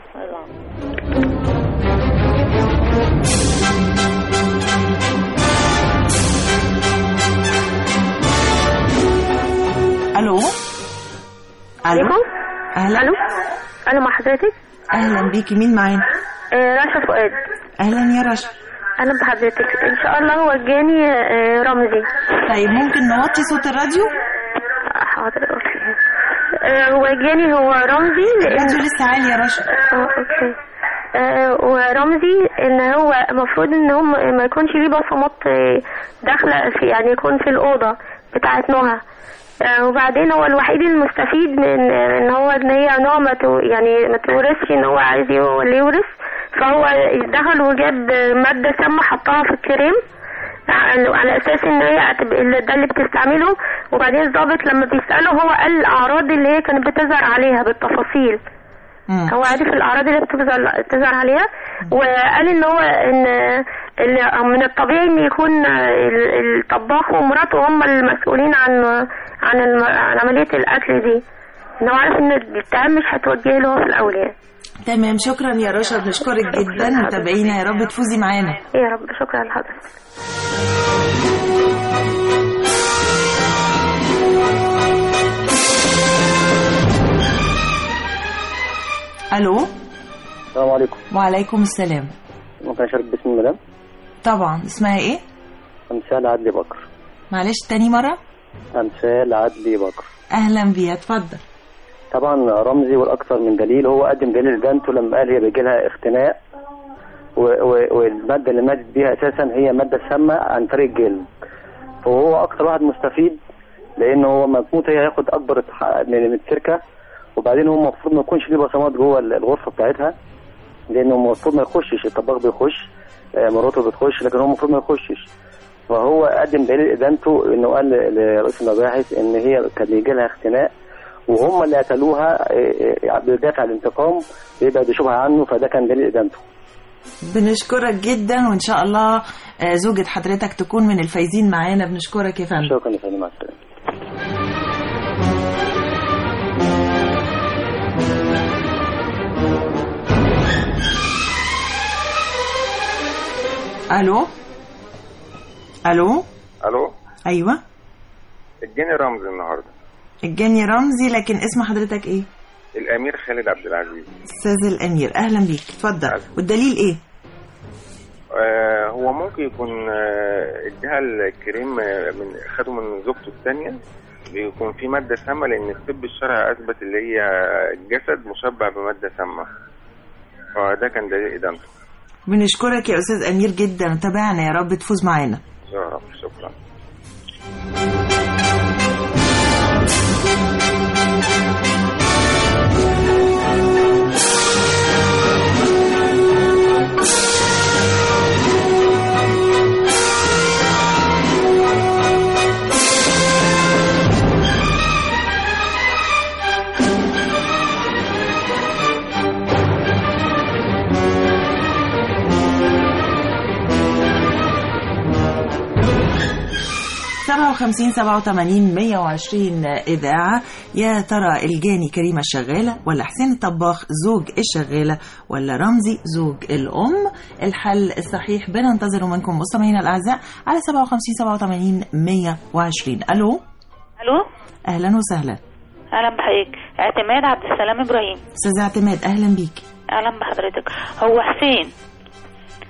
الو الو اهلا الو الو مع حضرتك اهلا بيكي مين معانا آه رشا فؤاد اهلا يا رشا اهلا بحضرتك ان شاء الله هو جاني آه رمزي طيب ممكن نوطي صوت الراديو حاضر اوكي آه هو جاني هو رمزي الراديو لسه عالي يا رشا اه اوكي آه ورمزي ان هو المفروض ان هم ما يكونش ليه بصمات آه، داخله في يعني يكون في الاوضه بتاعه نهى آه، وبعدين هو الوحيد المستفيد من ان هو ان هي نوع ما تو يعني ما تورثش ان هو عايز هو اللي يورث فهو دخل وجاب ماده سامه حطها في الكريم على على اساس ان هي هتبقى- اللي- ده اللي بتستعمله وبعدين الضابط لما بيساله هو قال الاعراض اللي هي كانت بتظهر عليها بالتفاصيل هو عارف الاعراض اللي بتظهر بتظهر عليها وقال ان هو ان إن من الطبيعي ان يكون ال- الطباخ ومراته هم المسؤولين عن عن الم- عن عمليه القتل دي ان هو عارف ان الاتهام مش هتوجه له هو في الاول يعني تمام شكرا يا رشا بنشكرك جدا متابعينا يا رب تفوزي معانا يا رب شكرا لحضرتك الو السلام عليكم وعليكم السلام ممكن اشارك باسم المدام طبعا اسمها ايه امثال عدلي بكر معلش تاني مره امثال عدلي بكر اهلا بيها اتفضل طبعا رمزي والاكثر من دليل هو قدم دليل لجانته لما قال هي بيجي لها اختناق و- و- والماده اللي ماتت بيها اساسا هي ماده سامه عن طريق الجلد فهو اكثر واحد مستفيد لان هو لما تموت هي هياخد اكبر ح- من من الشركه وبعدين هو المفروض ما يكونش ليه بصمات جوه ال- الغرفه بتاعتها لانه المفروض ما يخشش الطباخ بيخش آه، مراته بتخش لكن هو المفروض ما يخشش فهو قدم دليل ادانته انه قال لرئيس المباحث ان هي كان بيجي لها اختناق وهم اللي قتلوها آه، آه، بدافع الانتقام بيبعد شبهه عنه فده كان دليل ادانته بنشكرك جدا وان شاء الله آه، زوجة حضرتك تكون من الفايزين معانا بنشكرك يا فندم شكرا يا فندم مع السلامه الو الو الو ايوه اديني رمز النهارده الجاني رمزي لكن اسم حضرتك ايه الامير خالد عبد العزيز استاذ الامير اهلا بيك اتفضل والدليل ايه آه هو ممكن يكون آه، اديها الكريم آه، من خده من زوجته الثانيه بيكون في ماده سامه لان الطب الشرعي اثبت اللي هي الجسد مشبع بماده سامه فده كان دليل ادانته بنشكرك يا استاذ امير جدا تابعنا يا رب تفوز معانا يا رب شكرا سبعة وخمسين سبعة وثمانين مية وعشرين إذاعة يا ترى الجاني كريمة الشغالة ولا حسين الطباخ زوج الشغالة ولا رمزي زوج الأم الحل الصحيح بننتظره منكم مستمعينا الأعزاء على سبعة وخمسين سبعة وثمانين مية وعشرين ألو الو أهلا وسهلا اهلا بحضرتك اعتماد عبد السلام ابراهيم أستاذ اعتماد أهلا بيك اهلا بحضرتك هو حسين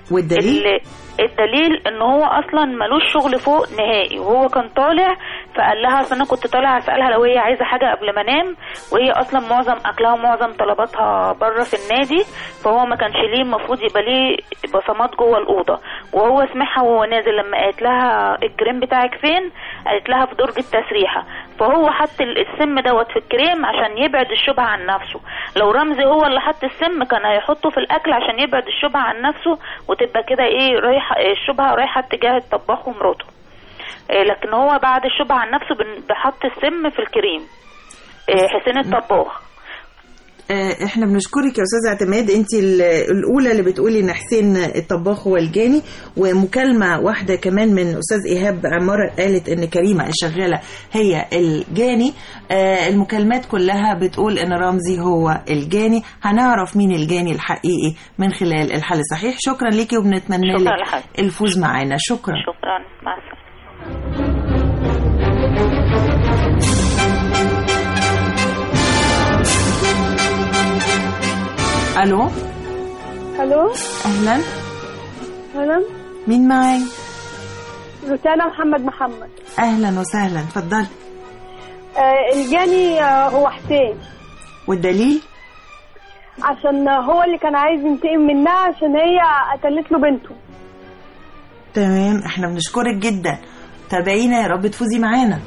والدليل؟ ال- الدليل ان هو اصلا ملوش شغل فوق نهائي وهو كان طالع فقال لها اصل انا كنت طالع اسالها لو هي عايزه حاجه قبل ما انام وهي اصلا معظم اكلها ومعظم طلباتها بره في النادي فهو ما كانش ليه المفروض يبقى ليه بصمات جوه الاوضه وهو سمعها وهو نازل لما قالت لها الكريم بتاعك فين قالت لها في درج التسريحه فهو حط ال- السم دوت في الكريم عشان يبعد الشبهه عن نفسه لو رمزي هو اللي حط السم كان هيحطه في الاكل عشان يبعد الشبهه عن نفسه وتبقى كده ايه رايحه الشبهه رايحه اتجاه الطباخ ومراته إيه، لكن هو بعد الشبهه عن نفسه بن- بحط السم في الكريم إيه، حسين الطباخ آه، احنا بنشكرك يا استاذه اعتماد انت ال- الاولى اللي بتقولي ان حسين الطباخ هو الجاني ومكالمه واحده كمان من استاذ ايهاب عماره قالت ان كريمه الشغاله هي الجاني آه، المكالمات كلها بتقول ان رمزي هو الجاني هنعرف مين الجاني الحقيقي من خلال الحل الصحيح شكرا ليكي وبنتمنى شكرا لك لحضرتك. الفوز معانا شكرا شكرا مع السلامه الو الو اهلا اهلا مين معاي روتانا محمد محمد اهلا وسهلا اتفضلي آه الجاني آه هو حسين والدليل عشان هو اللي كان عايز ينتقم منها عشان هي قتلت له بنته تمام احنا بنشكرك جدا تابعينا يا رب تفوزي معانا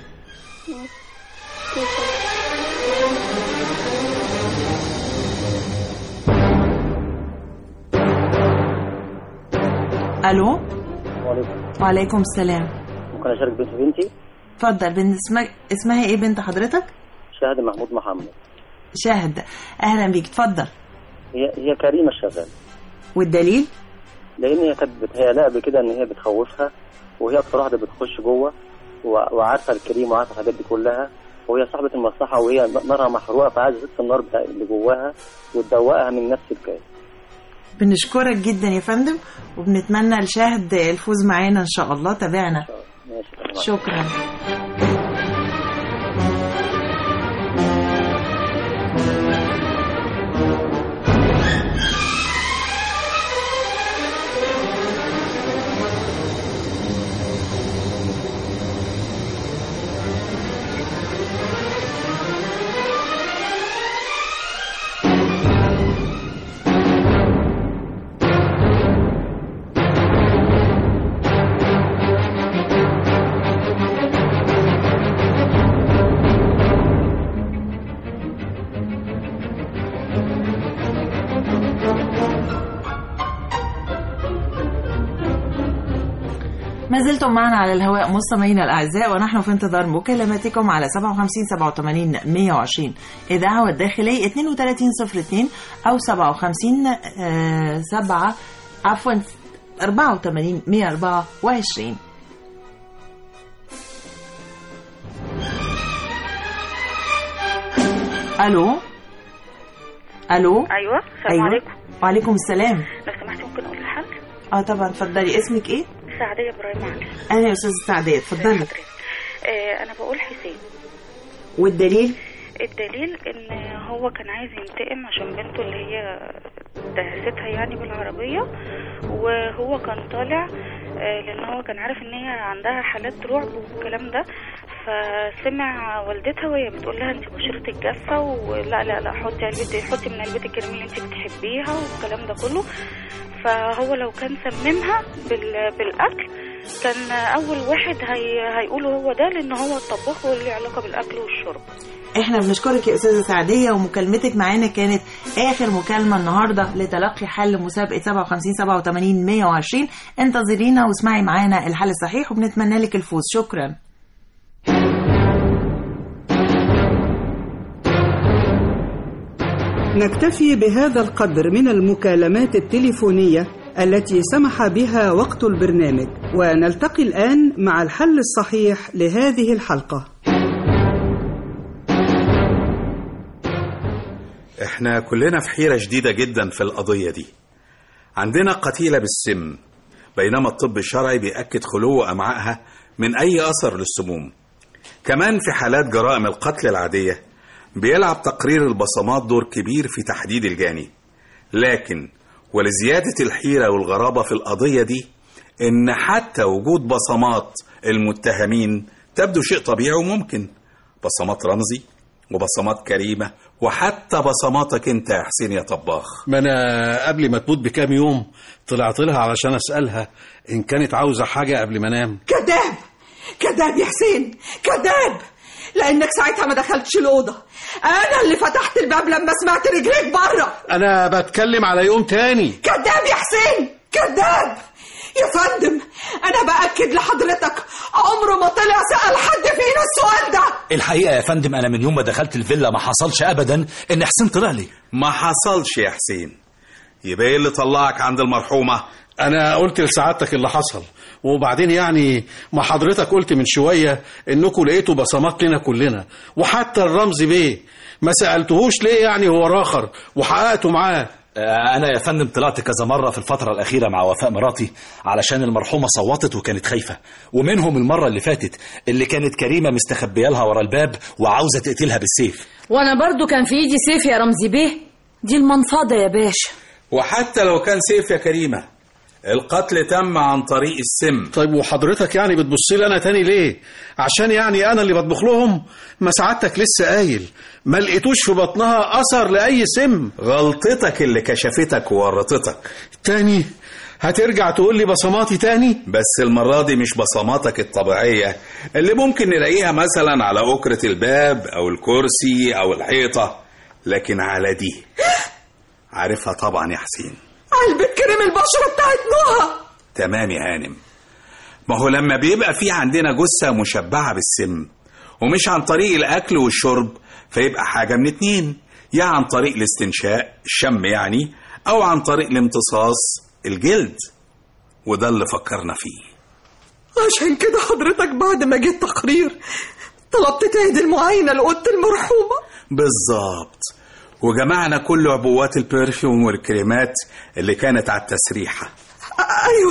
الو وعليكم وعليكم السلام ممكن اشارك بنت بنتي اتفضل بنت اسمها اسمها ايه بنت حضرتك شاهد محمود محمد شاهد اهلا بيك اتفضل هي هي كريمه الشغاله والدليل لان هي كانت بتهيألها قبل كده ان هي بتخوفها وهي اكتر واحده بتخش جوه و- وعارفه الكريم وعارفه الحاجات دي كلها وهي صاحبه المصلحه وهي نارها محروقه فعايزه تطفي النار بتاع اللي جواها وتدوقها من نفس الكاس بنشكرك جدا يا فندم وبنتمنى لشاهد الفوز معانا ان شاء الله تابعنا ماشي شكرا ما زلتم معنا على الهواء مستمعينا الاعزاء ونحن في انتظار مكالماتكم على 57 87 120 اذاعه والداخليه 3202 او 57 آه، 7 عفوا 84 124 الو الو ايوه السلام عليكم وعليكم السلام لو سمحتي ممكن اقول الحل اه طبعا اتفضلي اسمك ايه سعديه ابراهيم علي انا يا استاذ سعديه اتفضلي آه انا بقول حسين والدليل الدليل ان هو كان عايز ينتقم عشان بنته اللي هي دهستها يعني بالعربية وهو كان طالع آه، لان هو كان عارف ان هي عندها حالات رعب والكلام ده فسمع والدتها وهي بتقول لها انت بشرتك جافه ولا لا لا حطي علبه حطي من علبه الكريم اللي انت بتحبيها والكلام ده كله فهو لو كان سممها بال... بالاكل كان اول واحد هي... هيقوله هو ده لان هو الطباخ واللي علاقه بالاكل والشرب احنا بنشكرك يا استاذه سعديه ومكالمتك معانا كانت اخر مكالمه النهارده لتلقي حل مسابقه 57 87 120 انتظرينا واسمعي معانا الحل الصحيح وبنتمنى لك الفوز شكرا نكتفي بهذا القدر من المكالمات التليفونية التي سمح بها وقت البرنامج ونلتقي الآن مع الحل الصحيح لهذه الحلقة احنا كلنا في حيرة شديدة جدا في القضية دي عندنا قتيلة بالسم بينما الطب الشرعي بيأكد خلو أمعائها من أي أثر للسموم كمان في حالات جرائم القتل العادية بيلعب تقرير البصمات دور كبير في تحديد الجاني لكن ولزيادة الحيرة والغرابة في القضية دي إن حتى وجود بصمات المتهمين تبدو شيء طبيعي وممكن بصمات رمزي وبصمات كريمة وحتى بصماتك انت يا حسين يا طباخ ما انا قبل ما تموت بكام يوم طلعت لها علشان اسالها ان كانت عاوزه حاجه قبل ما انام كذاب كذاب يا حسين كذاب لانك ساعتها ما دخلتش الاوضه انا اللي فتحت الباب لما سمعت رجليك بره انا بتكلم على يوم تاني كذاب يا حسين كذاب يا فندم انا باكد لحضرتك عمره ما طلع سال حد فينا السؤال ده الحقيقه يا فندم انا من يوم ما دخلت الفيلا ما حصلش ابدا ان حسين طلع لي ما حصلش يا حسين يبقى ايه اللي طلعك عند المرحومة انا قلت لسعادتك اللي حصل وبعدين يعني ما حضرتك قلت من شويه انكم لقيتوا بصمات لنا كلنا وحتى الرمز بيه ما سالتهوش ليه يعني هو راخر وحققتوا معاه انا يا فندم طلعت كذا مره في الفتره الاخيره مع وفاء مراتي علشان المرحومه صوتت وكانت خايفه ومنهم المره اللي فاتت اللي كانت كريمه مستخبيه لها ورا الباب وعاوزه تقتلها بالسيف وانا برضو كان في ايدي سيف يا رمزي بيه دي المنفضة يا باشا وحتى لو كان سيف يا كريمة القتل تم عن طريق السم طيب وحضرتك يعني بتبص لي انا تاني ليه عشان يعني انا اللي بطبخ لهم ما سعادتك لسه قايل ما لقيتوش في بطنها اثر لاي سم غلطتك اللي كشفتك وورطتك تاني هترجع تقول لي بصماتي تاني بس المرة دي مش بصماتك الطبيعية اللي ممكن نلاقيها مثلا على أكرة الباب أو الكرسي أو الحيطة لكن على دي عارفها طبعا يا حسين علبة كريم البشرة بتاعت نوها تمام يا هانم ما هو لما بيبقى في عندنا جثة مشبعة بالسم ومش عن طريق الأكل والشرب فيبقى حاجة من اتنين يا عن طريق الاستنشاق الشم يعني أو عن طريق الامتصاص الجلد وده اللي فكرنا فيه عشان كده حضرتك بعد ما جيت تقرير طلبت تعيد المعاينة لأوضة المرحومة بالظبط وجمعنا كل عبوات البرفيوم والكريمات اللي كانت على التسريحة أيوة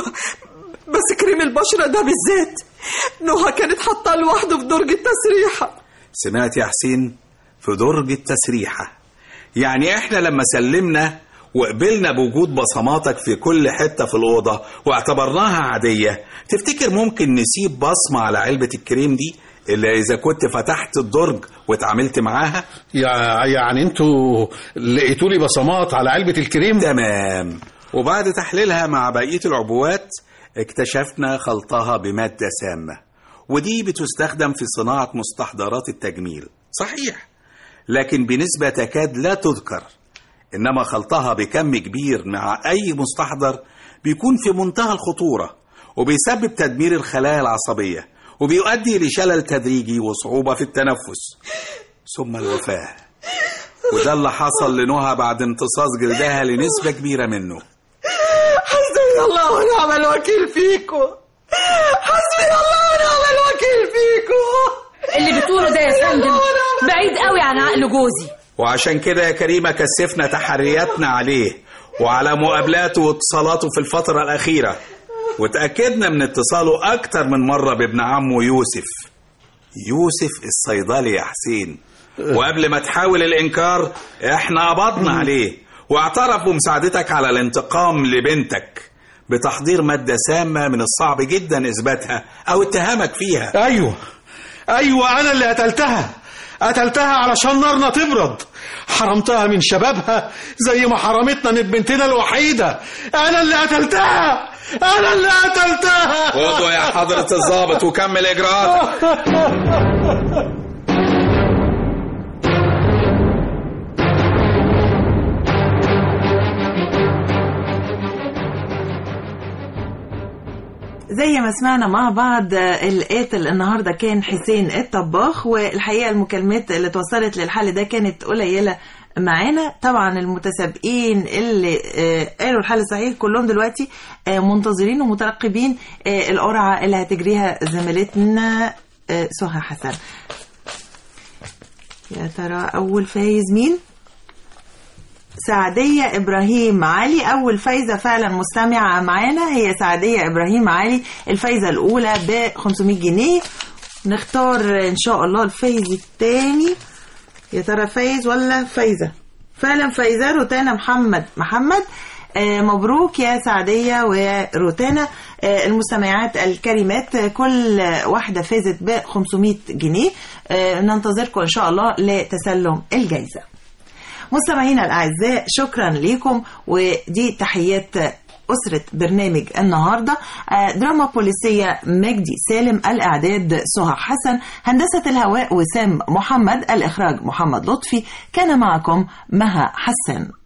بس كريم البشرة ده بالذات نوها كانت حاطاه لوحده في درج التسريحة سمعت يا حسين في درج التسريحة يعني احنا لما سلمنا وقبلنا بوجود بصماتك في كل حتة في الأوضة واعتبرناها عادية تفتكر ممكن نسيب بصمة على علبة الكريم دي إلا إذا كنت فتحت الدرج واتعاملت معاها يع- يعني انتوا لقيتوا لي بصمات على علبة الكريم تمام وبعد تحليلها مع بقية العبوات اكتشفنا خلطها بمادة سامة ودي بتستخدم في صناعة مستحضرات التجميل صحيح لكن بنسبة تكاد لا تذكر إنما خلطها بكم كبير مع أي مستحضر بيكون في منتهى الخطورة وبيسبب تدمير الخلايا العصبية وبيؤدي لشلل تدريجي وصعوبة في التنفس ثم الوفاة وده اللي حصل لنهى بعد امتصاص جلدها لنسبة كبيرة منه حسبي الله ونعم الوكيل فيكم حسبي الله ونعم الوكيل فيكم اللي بتقوله ده يا فندم بعيد قوي عن عقل جوزي وعشان كده يا كريمة كثفنا تحرياتنا عليه وعلى مقابلاته واتصالاته في الفترة الأخيرة وتأكدنا من اتصاله أكتر من مرة بابن عمه يوسف يوسف الصيدلي يا حسين وقبل ما تحاول الإنكار احنا قبضنا عليه واعترف بمساعدتك على الانتقام لبنتك بتحضير مادة سامة من الصعب جدا إثباتها أو اتهامك فيها ايوه ايوه انا اللي قتلتها قتلتها علشان نارنا تبرد حرمتها من شبابها زي ما حرمتنا من بنتنا الوحيدة انا اللي قتلتها انا اللي قتلتها خدوا يا حضرة الضابط وكمل إجراءاتك زي ما سمعنا مع بعض آه، القاتل النهارده كان حسين الطباخ والحقيقه المكالمات اللي توصلت للحل ده كانت قليله معانا طبعا المتسابقين اللي آه، قالوا الحل الصحيح كلهم دلوقتي آه، منتظرين ومترقبين آه، القرعه اللي هتجريها زميلتنا آه، سهى حسن يا ترى اول فايز مين سعدية إبراهيم علي أول فايزة فعلا مستمعة معانا هي سعدية إبراهيم علي الفايزة الأولى ب 500 جنيه نختار إن شاء الله الفايز الثاني يا ترى فايز ولا فايزة فعلا فايزة روتانا محمد محمد آه، مبروك يا سعدية وروتانا آه، المستمعات الكريمات آه، كل واحدة فازت ب 500 جنيه آه، ننتظركم إن شاء الله لتسلم الجائزة مستمعينا الأعزاء شكرا لكم ودي تحيات أسرة برنامج النهاردة آه، دراما بوليسية مجدي سالم الإعداد سهى حسن هندسة الهواء وسام محمد الإخراج محمد لطفي كان معكم مها حسن